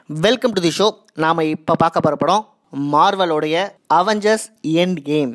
welcome to the show நாம் இப்போ பார்க்க போகிற படம் மார்வலோடைய அவெஞ்சர்ஸ் எண்ட் கேம்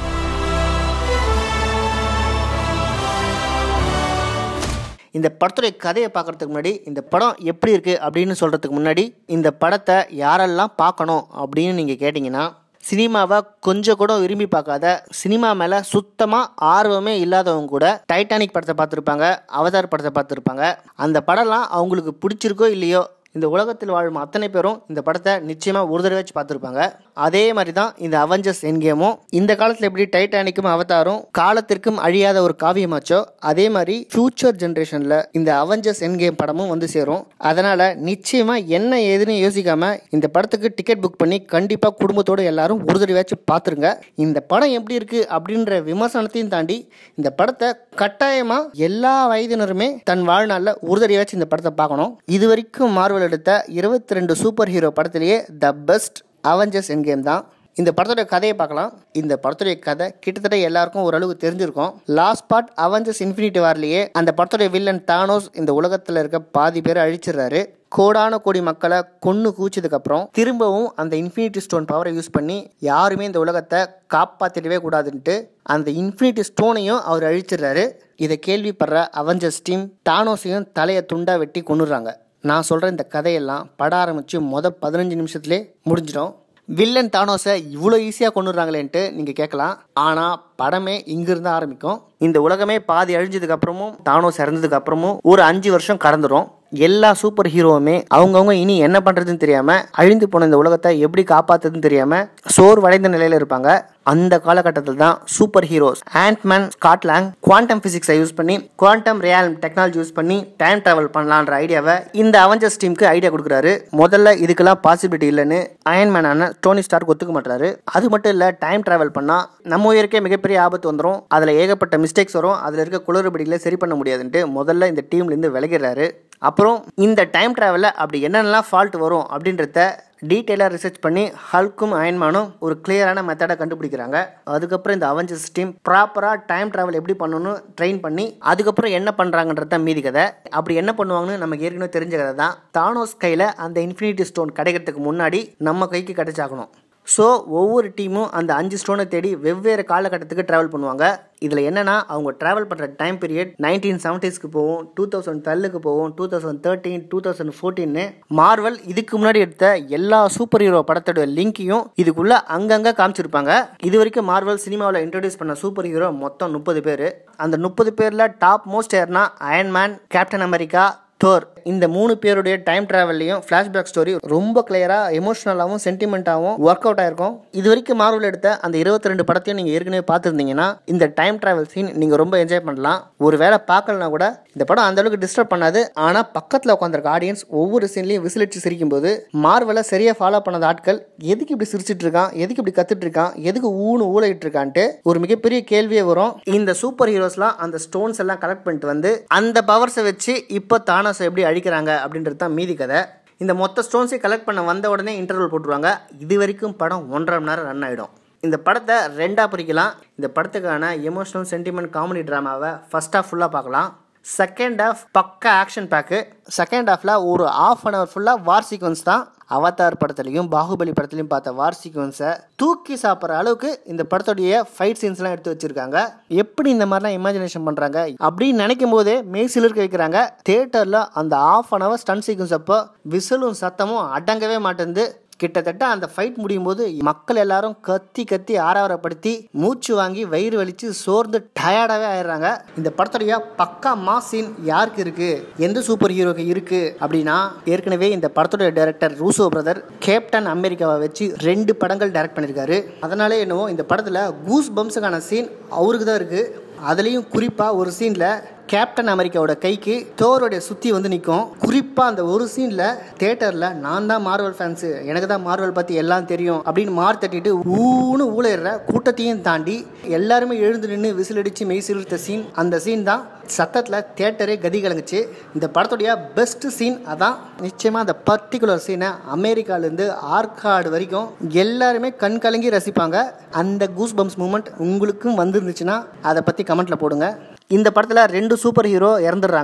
இந்த படத்துடைய கதையை பார்க்குறதுக்கு முன்னாடி இந்த படம் எப்படி இருக்குது அப்படின்னு சொல்கிறதுக்கு முன்னாடி இந்த படத்தை யாரெல்லாம் பார்க்கணும் அப்படின்னு நீங்கள் கேட்டிங்கன்னா சினிமாவை கொஞ்சம் கூட விரும்பி பார்க்காத சினிமா மேலே சுத்தமாக ஆர்வமே இல்லாதவங்க கூட டைட்டானிக் படத்தை பார்த்துருப்பாங்க அவதார் படத்தை பார்த்துருப்பாங்க அந்த படம்லாம் அவங்களுக்கு பிடிச்சிருக்கோ இல்லையோ இந்த உலகத்தில் வாழும் அத்தனை பேரும் இந்த படத்தை நிச்சயமாக ஒரு தடவை வச்சு பார்த்துருப்பாங்க அதே மாதிரி தான் இந்த அவெஞ்சர்ஸ் என்கேமும் இந்த காலத்தில் எப்படி டைட்டானிக்கும் அவதாரும் காலத்திற்கும் அழியாத ஒரு காவியமாச்சோ அதே மாதிரி ஃபியூச்சர் ஜென்ரேஷனில் இந்த அவெஞ்சர்ஸ் என்கேம் படமும் வந்து சேரும் அதனால் நிச்சயமாக என்ன ஏதுன்னு யோசிக்காம இந்த படத்துக்கு டிக்கெட் புக் பண்ணி கண்டிப்பாக குடும்பத்தோடு எல்லாரும் ஒரு தடவையாச்சும் பார்த்துருங்க இந்த படம் எப்படி இருக்குது அப்படின்ற விமர்சனத்தையும் தாண்டி இந்த படத்தை கட்டாயமாக எல்லா வயதினருமே தன் வாழ்நாளில் ஒரு தடவையாச்சும் இந்த படத்தை பார்க்கணும் இது வரைக்கும் மார்வல் எடுத்த இருபத்தி ரெண்டு சூப்பர் ஹீரோ படத்திலேயே த பெஸ்ட் அவெஞ்சர்ஸ் என்கேம் தான் இந்த படத்துடைய கதையை பார்க்கலாம் இந்த படத்துடைய கதை கிட்டத்தட்ட எல்லாருக்கும் ஓரளவுக்கு தெரிஞ்சிருக்கும் லாஸ்ட் பார்ட் அவெஞ்சர்ஸ் இன்ஃபினிட்டி வார்லேயே அந்த படத்துடைய வில்லன் தானோஸ் இந்த உலகத்தில் இருக்க பாதி பேரை அழிச்சிடுறாரு கோடான கோடி மக்களை கொன்று கூச்சதுக்கப்புறம் திரும்பவும் அந்த இன்ஃபினிட்டி ஸ்டோன் பவரை யூஸ் பண்ணி யாருமே இந்த உலகத்தை காப்பாற்றிடவே கூடாதுன்ட்டு அந்த இன்ஃபினிட்டி ஸ்டோனையும் அவர் அழிச்சிடுறாரு இதை கேள்விப்படுற அவெஞ்சர்ஸ் டீம் தானோஸையும் தலையை துண்டா வெட்டி கொண்டுறாங்க நான் சொல்கிற இந்த கதையெல்லாம் பட ஆரம்பித்து மொதல் பதினஞ்சு நிமிஷத்துலேயே முடிஞ்சிடும் வில்லன் தானோஸை இவ்வளோ ஈஸியாக கொண்டுறாங்களேன்ட்டு நீங்கள் கேட்கலாம் ஆனால் படமே இங்கிருந்து ஆரம்பிக்கும் இந்த உலகமே பாதி அழிஞ்சதுக்கு அப்புறமும் தானோஸ் இறந்ததுக்கு அப்புறமும் ஒரு அஞ்சு வருஷம் கடந்துடும் எல்லா சூப்பர் ஹீரோவுமே அவங்கவுங்க இனி என்ன பண்ணுறதுன்னு தெரியாமல் அழிந்து போன இந்த உலகத்தை எப்படி காப்பாற்றுறதுன்னு தெரியாமல் சோர்வடைந்த நிலையில் இருப்பாங்க அந்த காலகட்டத்தில் தான் super heroes Ant Man Scott Lang quantum ஃபிசிக்ஸை யூஸ் பண்ணி குவாண்டம் ரியால் டெக்னாலஜி யூஸ் பண்ணி டைம் ட்ராவல் பண்ணலான்ற ஐடியாவை இந்த அவெஞ்சர்ஸ் டீமுக்கு ஐடியா கொடுக்குறாரு முதல்ல இதுக்கெல்லாம் பாசிபிலிட்டி இல்லைன்னு அயன்மேனான டோனி ஸ்டார்க் ஒத்துக்க மாட்டாரு அது மட்டும் இல்லை டைம் ட்ராவல் பண்ணால் நம்ம உயிருக்கே மிகப்பெரிய ஆபத்து வந்துடும் அதில் ஏகப்பட்ட மிஸ்டேக்ஸ் வரும் அதில் இருக்க குளறுபடிகளை சரி பண்ண முடியாதுன்ட்டு முதல்ல இந்த டீம்லேருந்து விலகிறாரு அப்புறம் இந்த டைம் ட்ராவலில் அப்படி என்னென்னலாம் ஃபால்ட் வரும் அப்படின்றத டீட்டெயிலாக ரிசர்ச் பண்ணி ஹல்க்கும் அயன்மானும் ஒரு கிளியரான மெத்தடை கண்டுபிடிக்கிறாங்க அதுக்கப்புறம் இந்த அவெஞ்சர்ஸ் டீம் ப்ராப்பராக டைம் ட்ராவல் எப்படி பண்ணணும்னு ட்ரெயின் பண்ணி அதுக்கப்புறம் என்ன பண்ணுறாங்கன்றது தான் மீதி கதை அப்படி என்ன பண்ணுவாங்கன்னு நமக்கு ஏற்கனவே தெரிஞ்ச கதை தான் தானோஸ் கையில் அந்த இன்ஃபினிட்டி ஸ்டோன் கிடைக்கிறதுக்கு முன்னாடி நம்ம கைக்கு கிடைச்சாகணும் ஸோ ஒவ்வொரு டீமும் அந்த அஞ்சு ஸ்டோனை தேடி வெவ்வேறு காலகட்டத்துக்கு ட்ராவல் பண்ணுவாங்க இதில் என்னென்னா அவங்க ட்ராவல் பண்ணுற டைம் பீரியட் நைன்டீன் செவன்டீஸ்க்கு போகும் டூ தௌசண்ட் டுவெல்லுக்கு போகும் two thousand thirteen two thousand ஃபோர்டீன்னு மார்வல் இதுக்கு முன்னாடி எடுத்த எல்லா சூப்பர் ஹீரோ படத்தோட லிங்கையும் இதுக்குள்ளே அங்கங்கே காமிச்சிருப்பாங்க இது வரைக்கும் மார்வல் சினிமாவில் இன்ட்ரடியூஸ் பண்ண சூப்பர் ஹீரோ மொத்தம் முப்பது பேர் அந்த முப்பது பேரில் டாப் மோஸ்ட் யார்னா அயன்மேன் கேப்டன் அமெரிக்கா தோர் இந்த மூணு பேருடைய டைம் ட்ராவல்லையும் ஃப்ளாஷ்பேக் ஸ்டோரி ரொம்ப கிளியராக எமோஷனலாகவும் சென்டிமெண்ட்டாகவும் ஒர்க் அவுட் ஆயிருக்கும் இது வரைக்கும் மார்வல் எடுத்த அந்த இருபத்தி ரெண்டு படத்தையும் நீங்கள் ஏற்கனவே பார்த்துருந்தீங்கன்னா இந்த டைம் ட்ராவல் சீன் நீங்கள் ரொம்ப என்ஜாய் பண்ணலாம் ஒரு வேளை பார்க்கலனா கூட இந்த படம் அந்த அளவுக்கு டிஸ்டர்ப் பண்ணாது ஆனால் பக்கத்தில் உட்காந்துருக்க ஆடியன்ஸ் ஒவ்வொரு சீன்லையும் விசிலடிச்சு சிரிக்கும் போது மார்வலை சரியாக ஃபாலோ பண்ணாத ஆட்கள் எதுக்கு இப்படி சிரிச்சிட்டு இருக்கான் எதுக்கு இப்படி கத்துட்டு இருக்கான் எதுக்கு ஊனு ஊழையிட்டு இருக்கான்ட்டு ஒரு மிகப்பெரிய கேள்வியே வரும் இந்த சூப்பர் ஹீரோஸ்லாம் அந்த ஸ்டோன்ஸ் எல்லாம் கலெக்ட் பண்ணிட்டு வந்து அந்த பவர்ஸை வச்சு இப்போ தானஸை எப்படி அழிக்கிறாங்க அப்படின்றது தான் மீதி கதை இந்த மொத்த ஸ்டோன்ஸை கலெக்ட் பண்ண வந்த உடனே இன்டர்வல் போட்டுருவாங்க இது வரைக்கும் படம் ஒன்றரை மணி நேரம் ரன் ஆகிடும் இந்த படத்தை ரெண்டாக பிரிக்கலாம் இந்த படத்துக்கான எமோஷனல் சென்டிமெண்ட் காமெடி ட்ராமாவை ஃபர்ஸ்ட் ஆஃப் ஃபுல்லாக பார்க்கலாம் செகண்ட் ஆஃப் பக்கா ஆக்ஷன் பேக்கு செகண்ட் ஹாஃபில் ஒரு ஆஃப் அன் ஹவர் ஃபுல்லாக வார் சீக்வன்ஸ் தான் அவதார் படத்துலையும் பாகுபலி படத்துலையும் பார்த்த வார் சீக்வன்ஸை தூக்கி சாப்பிட்ற அளவுக்கு இந்த படத்துடைய ஃபைட் சீன்ஸ்லாம் எடுத்து வச்சிருக்காங்க எப்படி இந்த மாதிரிலாம் இமேஜினேஷன் பண்ணுறாங்க அப்படின்னு நினைக்கும் போதே மெய் சிலிர்க்க வைக்கிறாங்க தேட்டரில் அந்த half an hour stunt sequence அப்போ விசிலும் சத்தமும் அடங்கவே மாட்டேங்குது கிட்டத்தட்ட அந்த ஃபைட் முடியும் போது மக்கள் எல்லாரும் கத்தி கத்தி ஆரவாரப்படுத்தி மூச்சு வாங்கி வயிறு வலிச்சு சோர்ந்து டயர்டாகவே ஆயிடுறாங்க இந்த படத்துடைய பக்கா மாஸ் சீன் யாருக்கு இருக்கு எந்த சூப்பர் ஹீரோக்கு இருக்கு அப்படின்னா ஏற்கனவே இந்த படத்துடைய டைரக்டர் ரூசோ பிரதர் கேப்டன் அமெரிக்காவை வச்சு ரெண்டு படங்கள் டைரக்ட் பண்ணியிருக்காரு அதனாலே என்னவோ இந்த படத்தில் கூஸ் பம்ஸுக்கான சீன் அவருக்கு தான் இருக்கு அதுலேயும் குறிப்பாக ஒரு சீனில் கேப்டன் அமெரிக்காவோட கைக்கு தோரோடைய சுற்றி வந்து நிற்கும் குறிப்பாக அந்த ஒரு சீனில் தேட்டரில் நான் தான் மார்வல் ஃபேன்ஸு எனக்கு தான் மார்வல் பற்றி எல்லாம் தெரியும் அப்படின்னு மார் தட்டிட்டு ஊன்னு ஊழையிடுற கூட்டத்தையும் தாண்டி எல்லாருமே எழுந்து நின்று விசில் அடித்து மெய் சிலிர்த்த சீன் அந்த சீன் தான் சத்தத்தில் தேட்டரே கதி கலங்குச்சு இந்த படத்துடைய பெஸ்ட் சீன் அதான் நிச்சயமாக அந்த பர்டிகுலர் சீனை அமெரிக்காலேருந்து ஆர்காடு வரைக்கும் எல்லாருமே கண் கலங்கி ரசிப்பாங்க அந்த கூஸ் பம்ஸ் மூமெண்ட் உங்களுக்கும் வந்துருந்துச்சுன்னா அதை பற்றி கமெண்ட்டில் போடுங்க இந்த படத்தில் ரெண்டு சூப்பர் ஹீரோ இறந்துடுறாங்க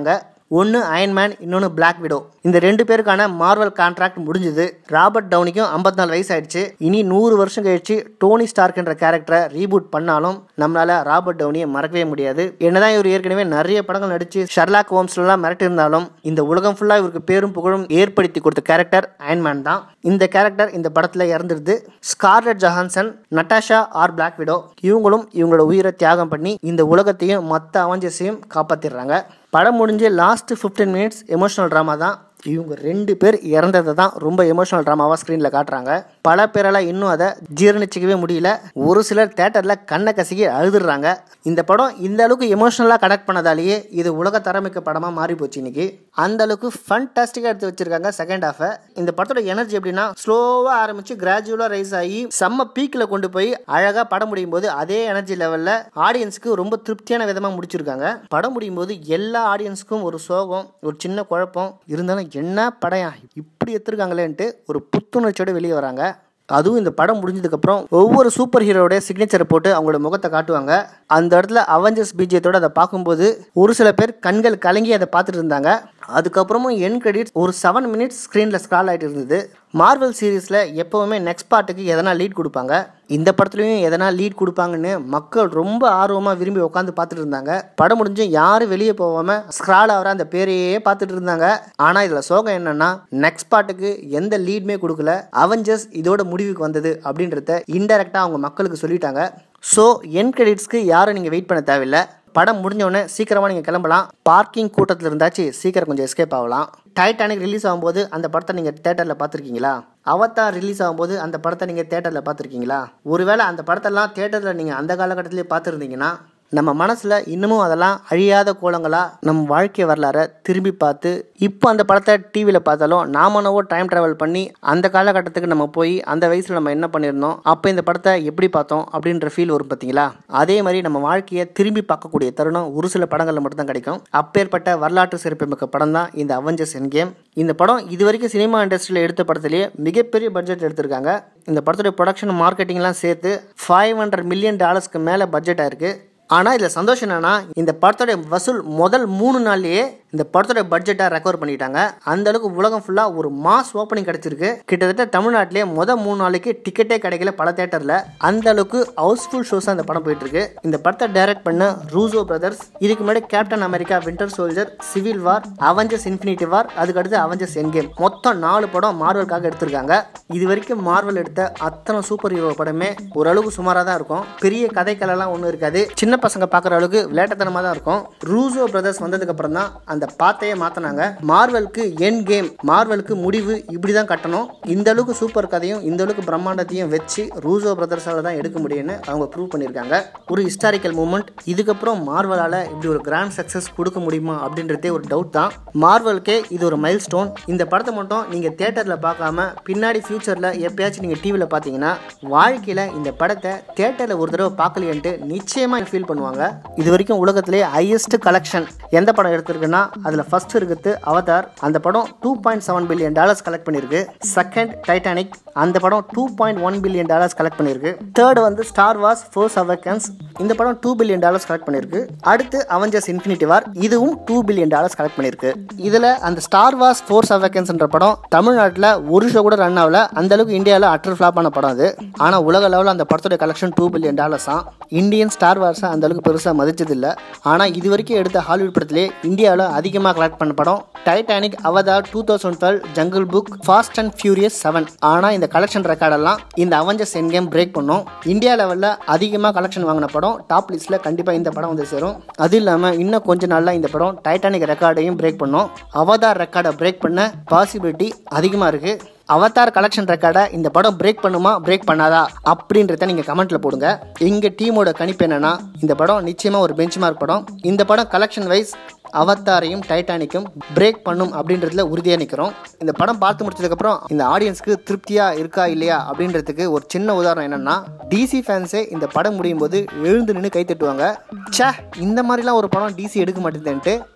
ஒன்று அயன்மேன் இன்னொன்று பிளாக் விடோ இந்த ரெண்டு பேருக்கான மார்வல் கான்ட்ராக்ட் முடிஞ்சது ராபர்ட் டவுனிக்கும் 54 நாலு வயசு ஆயிடுச்சு இனி நூறு வருஷம் கழிச்சு டோனி ஸ்டார்க் என்ற கேரக்டரை ரீபூட் பண்ணாலும் நம்மளால ராபர்ட் டவுனியை மறக்கவே முடியாது என்னதான் இவர் ஏற்கனவே நிறைய படங்கள் நடிச்சு ஷர்லாக் ஹோம்ஸ்லாம் மிரட்டி இருந்தாலும் இந்த உலகம் ஃபுல்லா இவருக்கு பேரும் புகழும் ஏற்படுத்தி கொடுத்த கேரக்டர் அயன்மேன் தான் இந்த கேரக்டர் இந்த படத்துல இறந்துருது Scarlett Johansson Natasha or Black Widow இவங்களும் இவங்களோட உயிரை தியாகம் பண்ணி இந்த உலகத்தையும் மற்ற அவஞ்சஸையும் காப்பாத்திடுறாங்க படம் முடிஞ்சு லாஸ்ட் 15 மினிட்ஸ் எமோஷனல் ட்ராமா தான் இவங்க ரெண்டு பேர் இறந்ததை தான் ரொம்ப எமோஷனல் ட்ராமாவாக ஸ்க்ரீனில் காட்டுறாங்க பல பேரால் இன்னும் அதை ஜீரணிச்சிக்கவே முடியல ஒரு சிலர் தேட்டரில் கண்ணை கசக்கி அழுதுடுறாங்க இந்த படம் இந்த அளவுக்கு எமோஷனலாக கனெக்ட் பண்ணதாலேயே இது உலக தரமிக்க படமாக மாறி போச்சு இன்னைக்கு அந்த அளவுக்கு ஃபன்டாஸ்டிக்காக எடுத்து வச்சிருக்காங்க செகண்ட் ஹாஃபை இந்த படத்தோட எனர்ஜி எப்படின்னா ஸ்லோவாக ஆரம்பிச்சு கிராஜுவலாக ரைஸ் ஆகி செம்ம பீக்கில் கொண்டு போய் அழகாக படம் முடியும் போது அதே எனர்ஜி லெவலில் ஆடியன்ஸ்க்கு ரொம்ப திருப்தியான விதமாக முடிச்சிருக்காங்க படம் முடியும் போது எல்லா ஆடியன்ஸ்க்கும் ஒரு சோகம் ஒரு சின்ன குழப்பம் இருந்தாலும் என்ன படம் இப்படி எடுத்திருக்காங்களேன்ட்டு ஒரு புத்துணர்ச்சியோட வெளியே வராங்க அதுவும் இந்த படம் முடிஞ்சதுக்கப்புறம் ஒவ்வொரு சூப்பர் ஹீரோட சிக்னேச்சரை போட்டு அவங்களோட முகத்தை காட்டுவாங்க அந்த இடத்துல அவெஞ்சர்ஸ் பீஜியத்தோட அதை பார்க்கும்போது ஒரு சில பேர் கண்கள் கலங்கி அதை பார்த்துட்டு இருந்தாங்க அதுக்கப்புறமும் என் கிரெடிட்ஸ் ஒரு செவன் மினிட்ஸ் ஸ்க்ரீனில் ஸ்க்ரால் ஆகிட்டு இருந்தது மார்வல் சீரீஸில் எப்போவுமே நெக்ஸ்ட் பார்ட்டுக்கு எதனா லீட் கொடுப்பாங்க இந்த படத்துலையும் எதனா லீட் கொடுப்பாங்கன்னு மக்கள் ரொம்ப ஆர்வமாக விரும்பி உட்காந்து பார்த்துட்டு இருந்தாங்க படம் முடிஞ்சு யாரும் வெளியே போகாமல் ஸ்க்ரால் ஆகிற அந்த பேரையே பார்த்துட்டு இருந்தாங்க ஆனால் இதில் சோகம் என்னன்னா நெக்ஸ்ட் பார்ட்டுக்கு எந்த லீடுமே கொடுக்கல அவெஞ்சர்ஸ் இதோட முடிவுக்கு வந்தது அப்படின்றத இன்டெரக்டாக அவங்க மக்களுக்கு சொல்லிட்டாங்க ஸோ என் கிரெடிட்ஸ்க்கு யாரும் நீங்கள் வெயிட் பண்ண தேவையில்லை படம் முடிஞ்ச உடனே சீக்கிரமாக நீங்கள் கிளம்பலாம் பார்க்கிங் கூட்டத்தில் இருந்தாச்சு சீக்கிரம் கொஞ்சம் எஸ்கேப் ஆகலாம் டைட்டானிக் ரிலீஸ் ஆகும்போது அந்த படத்தை நீங்கள் தேட்டரில் பார்த்துருக்கீங்களா அவத்தார் ரிலீஸ் ஆகும்போது அந்த படத்தை நீங்கள் தேட்டரில் பார்த்துருக்கீங்களா ஒருவேளை அந்த படத்தெல்லாம் தேட்டரில் நீங்கள் அந்த காலகட்டத்திலே பார்த்துருந்தீங்கன்னா நம்ம மனசில் இன்னமும் அதெல்லாம் அழியாத கோலங்களாக நம்ம வாழ்க்கை வரலாறை திரும்பி பார்த்து இப்போ அந்த படத்தை டிவியில் பார்த்தாலும் நாமனவோ டைம் ட்ராவல் பண்ணி அந்த காலகட்டத்துக்கு நம்ம போய் அந்த வயசில் நம்ம என்ன பண்ணியிருந்தோம் அப்போ இந்த படத்தை எப்படி பார்த்தோம் அப்படின்ற ஃபீல் வரும் பார்த்தீங்களா அதே மாதிரி நம்ம வாழ்க்கையை திரும்பி பார்க்கக்கூடிய தருணம் ஒரு சில படங்களில் மட்டும்தான் கிடைக்கும் அப்பேற்பட்ட வரலாற்று சிறப்புமிக்க படம் தான் இந்த அவெஞ்சர்ஸ் என் கேம் இந்த படம் இது வரைக்கும் சினிமா இண்டஸ்ட்ரியில் எடுத்த படத்துலேயே மிகப்பெரிய பட்ஜெட் எடுத்திருக்காங்க இந்த படத்துடைய ப்ரொடக்ஷன் மார்க்கெட்டிங்லாம் சேர்த்து ஃபைவ் ஹண்ட்ரட் மில்லியன் டாலர்ஸ்க்கு மேலே பட்ஜெட் ஆயிருக்கு ஆனால் இதில் சந்தோஷம் என்னன்னா இந்த படத்தோடைய வசூல் முதல் மூணு நாள்லயே இந்த படத்தோட பட்ஜெட்டை ரெக்கவர் பண்ணிட்டாங்க அந்த அளவுக்கு உலகம் ஃபுல்லாக ஒரு மாஸ் ஓப்பனிங் கிடைச்சிருக்கு கிட்டத்தட்ட தமிழ்நாட்டிலே முதல் மூணு நாளைக்கு டிக்கெட்டே கிடைக்கல பல தேட்டரில் அந்த அளவுக்கு ஹவுஸ்ஃபுல் ஷோஸ் அந்த படம் போயிட்டு இருக்கு இந்த படத்தை டைரக்ட் பண்ண ரூசோ பிரதர்ஸ் இதுக்கு முன்னாடி Captain America Winter Soldier Civil War Avengers Infinity War அதுக்கடுத்து அவெஞ்சர்ஸ் என்கேம் மொத்தம் நாலு படம் மார்வலுக்காக எடுத்திருக்காங்க இது வரைக்கும் மார்வல் எடுத்த அத்தனை சூப்பர் ஹீரோ படமே ஓரளவுக்கு சுமாராக தான் இருக்கும் பெரிய கதைக்கெல்லாம் ஒன்றும் இருக்காது சின்ன பசங்க பார்க்குற அளவுக்கு விளையாட்டுத்தனமாக தான் இருக்கும் ரூசோ பிரதர்ஸ் வந்ததுக்கு அப்புறம் தான் அந்த பாத்தையே மாற்றினாங்க மார்வலுக்கு என் கேம் மார்வலுக்கு முடிவு இப்படி தான் கட்டணும் இந்த அளவுக்கு சூப்பர் கதையும் இந்த அளவுக்கு பிரம்மாண்டத்தையும் வச்சு ரூசோ பிரதர்ஸால தான் எடுக்க முடியும்னு அவங்க ப்ரூவ் பண்ணியிருக்காங்க ஒரு ஹிஸ்டாரிக்கல் மூமெண்ட் இதுக்கப்புறம் மார்வலால் இப்படி ஒரு கிராண்ட் சக்ஸஸ் கொடுக்க முடியுமா அப்படின்றதே ஒரு டவுட் தான் மார்வலுக்கே இது ஒரு மைல் ஸ்டோன் இந்த படத்தை மட்டும் நீங்கள் தேட்டரில் பார்க்காம பின்னாடி ஃபியூச்சரில் எப்பயாச்சும் நீங்கள் டிவியில் பார்த்தீங்கன்னா வாழ்க்கையில் இந்த படத்தை தேட்டரில் ஒரு தடவை பார்க்கலையன்ட்டு நிச்சயமாக ஃபீல் பண்ணுவாங்க இது வரைக்கும் உலகத்திலே ஹையஸ்ட் கலெக்ஷன் எந்த படம் எடுத்திருக்குன்னா அதில் ஃபர்ஸ்ட் இருக்குது அவதார் அந்த படம் two point seven billion dollars collect பண்ணியிருக்கு செகண்ட் டைட்டானிக் அந்த படம் two point one billion dollars collect பண்ணியிருக்கு தேர்ட் வந்து ஸ்டார் வார்ஸ் ஃபோர்ஸ் அவக்கன்ஸ் இந்த படம் டூ பில்லியன் டாலர்ஸ் கலெக்ட் பண்ணியிருக்கு அடுத்து அவெஞ்சர்ஸ் இன்ஃபினிட்டி வார் இதுவும் டூ பில்லியன் டாலர்ஸ் கலெக்ட் பண்ணியிருக்கு இதில் அந்த ஸ்டார் வார்ஸ் ஃபோர்ஸ் அவக்கன்ஸ்ன்ற படம் தமிழ்நாட்டில் ஒரு ஷோ கூட ரன் ஆகல அந்த அளவுக்கு இந்தியாவில் அட்டர் ஃப்ளாப் ஆன படம் அது ஆனால் உலக லெவலில் அந்த படத்தோட கலெக்ஷன் டூ பில்லியன் டாலர்ஸ் தான் இந்தியன் ஸ்டார் வார்ஸை அந்த அளவுக்கு பெருசாக மதிச்சதில்லை ஆனால் இது வரைக்கும் எடுத்த ஹாலிவுட் படத்திலே இந்தியாவில் அதிகமாக கலெக்ட் பண்ண படம் Titanic Avatar two thousand twelve Jungle Book Fast and Furious seven ஆனால் இந்த கலெக்ஷன் ரெக்கார்டெல்லாம் இந்த அவெஞ்சர்ஸ் என் கேம் பிரேக் பண்ணும் இந்தியா லெவலில் அதிகமாக கலெக்ஷன் வாங்கின படம் டாப் லிஸ்ட்டில் கண்டிப்பாக இந்த படம் வந்து சேரும் அது இல்லாமல் இன்னும் கொஞ்ச நாளில் இந்த படம் டைட்டானிக் ரெக்கார்டையும் பிரேக் பண்ணும் அவதார் ரெக்கார்டை பிரேக் பண்ண பாசிபிலிட்டி அதிகமாக இருக்குது அவதார் கலெக்ஷன் ரெக்கார்டை இந்த படம் பிரேக் பண்ணுமா பிரேக் பண்ணாதா அப்படின்றத நீங்கள் கமெண்ட்டில் போடுங்க எங்கள் டீமோட கணிப்பு என்னன்னா இந்த படம் நிச்சயமாக ஒரு பெஞ்ச் மார்க் படம் இந்த படம் கலெக்ஷன் வைஸ் அவத்தாரையும் டைட்டானிக்கும் பிரேக் பண்ணும் அப்படின்றதுல உறுதியாக நிற்கிறோம் இந்த படம் பார்த்து முடிச்சதுக்கப்புறம் இந்த ஆடியன்ஸ்க்கு திருப்தியாக இருக்கா இல்லையா அப்படின்றதுக்கு ஒரு சின்ன உதாரணம் என்னன்னா டிசி ஃபேன்ஸே இந்த படம் முடியும் போது எழுந்து நின்று கை தட்டுவாங்க ச்சே இந்த மாதிரிலாம் ஒரு படம் டிசி எடுக்க மாட்டேதுன்ட்டு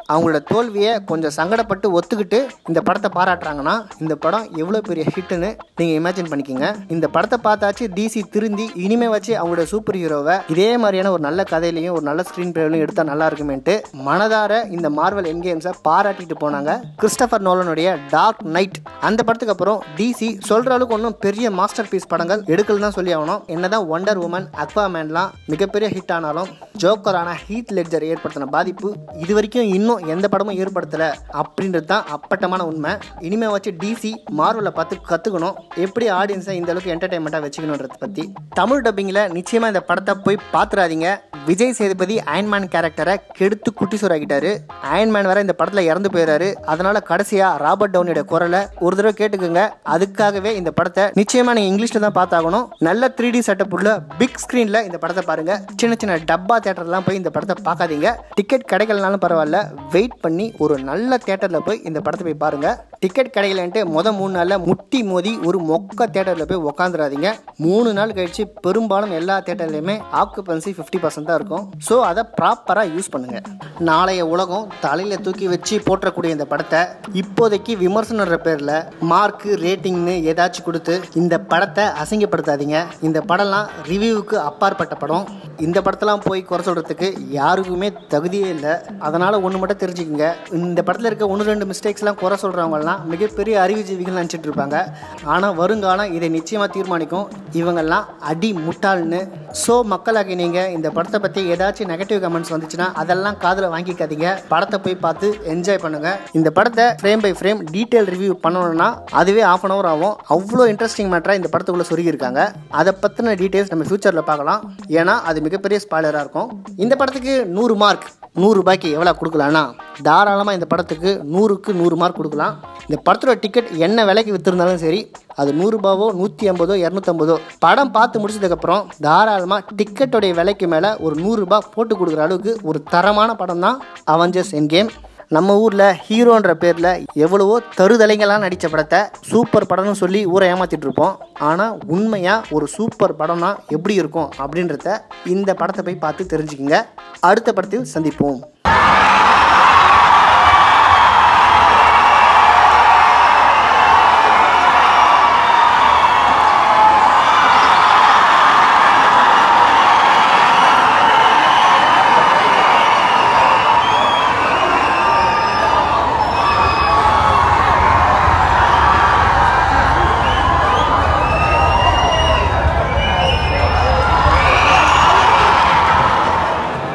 அவங்களோட தோல்வியை கொஞ்சம் சங்கடப்பட்டு ஒத்துக்கிட்டு இந்த படத்தை பாராட்டுறாங்கன்னா இந்த படம் எவ்வளோ பெரிய ஹிட்னு நீங்கள் இமேஜின் பண்ணிக்கோங்க இந்த படத்தை பார்த்தாச்சு டிசி திருந்தி இனிமே வச்சு அவங்களோட சூப்பர் ஹீரோவை இதே மாதிரியான ஒரு நல்ல கதையிலையும் ஒரு நல்ல ஸ்க்ரீன் பிளேலையும் எடுத்தால் நல்லா இருக்குமேன்ட்டு மனதார இந்த மார்வல் என்கேம்ஸை பாராட்டிட்டு போனாங்க கிறிஸ்டபர் நோலனுடைய டார்க் நைட் அந்த படத்துக்கு அப்புறம் டிசி சொல்கிற அளவுக்கு ஒன்றும் பெரிய மாஸ்டர் பீஸ் படங்கள் எடுக்கல தான் சொல்லி ஆகணும் என்னதான் ஒண்டர் உமன் அக்வாமேன்லாம் மிகப்பெரிய ஹிட் ஆனாலும் ஜோக்கரான ஹீத் லெட்ஜர் ஏற்படுத்தின பாதிப்பு இது வரைக்கும் இன்னும் எந்த படமும் ஏற்படுத்தலை அப்படின்றது தான் அப்பட்டமான உண்மை இனிமே வச்சு டிசி மார்வலை பார்த்து கற்றுக்கணும் எப்படி ஆடியன்ஸை இந்த அளவுக்கு என்டர்டைன்மெண்ட்டாக வச்சுக்கணுன்றதை பற்றி தமிழ் டப்பிங்கில் நிச்சயமாக இந்த படத்தை போய் பார்த்துறாதீங்க விஜய் சேதுபதி அயன்மேன் கேரக்டரை கெடுத்து குட்டி சோறாக்கிட்டாரு அயன்மேன் வேற இந்த படத்தில் இறந்து போயிடுறாரு அதனால கடைசியாக ராபர்ட் டவுனியோட குரலை ஒரு தடவை கேட்டுக்கோங்க அதுக்காகவே இந்த படத்தை நிச்சயமாக நீங்கள் இங்கிலீஷில் தான் பார்த்தாகணும் நல்ல த்ரீ டி செட்டப் உள்ள பிக் ஸ்க்ரீனில் இந்த படத்தை பாருங்க சின்ன சின்ன டப்பா தேட்டர்லாம் போய் இந்த படத்தை பார்க்காதீங்க டிக்கெட் கிடைக்கலனாலும் பரவாயில்ல வெயிட் பண்ணி ஒரு நல்ல தேட்டரில் போய் இந்த படத்தை போய் பாருங்க டிக்கெட் கிடைக்கலன்ட்டு முத மூணு நாளில் முட்டி மோதி ஒரு மொக்க தேட்டரில் போய் உக்காந்துடாதீங்க மூணு நாள் கழிச்சு பெரும்பாலும் எல்லா தேட்டர்லையுமே ஆக்குபன்சி ஃபிஃப்டி பர்சன்ட் தான் இருக்கும் ஸோ அதை ப்ராப்பராக யூஸ் பண்ணுங்க நாளைய உலகம் தலையில் தூக்கி வச்சு போற்றக்கூடிய இந்த படத்தை இப்போதைக்கு விமர்சனன்ற பேரில் மார்க்கு ரேட்டிங்னு ஏதாச்சும் கொடுத்து இந்த படத்தை அசிங்கப்படுத்தாதீங்க இந்த படம்லாம் ரிவ்யூவுக்கு அப்பாற்பட்ட படம் இந்த படத்தெல்லாம் போய் குறை சொல்கிறதுக்கு யாருக்குமே தகுதியே இல்லை அதனால் ஒன்று மட்டும் தெரிஞ்சுக்கங்க இந்த படத்தில் இருக்க ஒன்று ரெண்டு மிஸ்டேக்ஸ்லாம் குறை சொல்கிறவங்கலாம் மிகப்பெரிய அறிவுஜீவிகள் நினச்சிட்டு இருப்பாங்க ஆனால் வருங்காலம் இதை நிச்சயமாக தீர்மானிக்கும் இவங்கெல்லாம் அடி முட்டாள்னு ஸோ மக்களாகி நீங்கள் இந்த படத்தை பற்றி ஏதாச்சும் நெகட்டிவ் கமெண்ட்ஸ் வந்துச்சுன்னா அதெல்லாம் காதில் வாங்கிக்காதீங்க படத்தை போய் பார்த்து என்ஜாய் பண்ணுங்கள் இந்த படத்தை frame by frame detail review பண்ணணும்னா அதுவே ஆஃப் அன் ஹவர் ஆகும் அவ்வளோ இன்ட்ரெஸ்டிங் மேட்டராக இந்த படத்துக்குள்ளே சொருகியிருக்காங்க அதை பற்றின டீட்டெயில்ஸ் நம்ம ஃபியூச்சரில் பார்க்கலாம் ஏன்னா அது மிகப்பெரிய ஸ்பாய்லராக இருக்கும் இந்த படத்துக்கு நூறு மார்க் நூறு ரூபாய்க்கு எவ்வளோ கொடுக்கலான்னா தாராளமாக இந்த படத்துக்கு நூறுக்கு நூறு மார்க் கொடுக்கலாம் இந்த படத்தோட டிக்கெட் என்ன விலைக்கு விற்றுருந்தாலும் சரி அது நூறுரூபாவோ நூற்றி ஐம்பதோ இரநூத்தம்பதோ படம் பார்த்து முடிச்சதுக்கப்புறம் தாராளமாக டிக்கெட்டோடைய விலைக்கு மேலே ஒரு நூறுரூபா போட்டு கொடுக்குற அளவுக்கு ஒரு தரமான படம் தான் அவெஞ்சர்ஸ் என் கேம் நம்ம ஊரில் ஹீரோன்ற பேரில் எவ்வளவோ தருதலைங்களாம் நடித்த படத்தை சூப்பர் படம்னு சொல்லி ஊரை ஏமாற்றிட்டு இருப்போம் ஆனால் உண்மையாக ஒரு சூப்பர் படம்னா எப்படி இருக்கும் அப்படின்றத இந்த படத்தை போய் பார்த்து தெரிஞ்சுக்கங்க அடுத்த படத்தில் சந்திப்போம்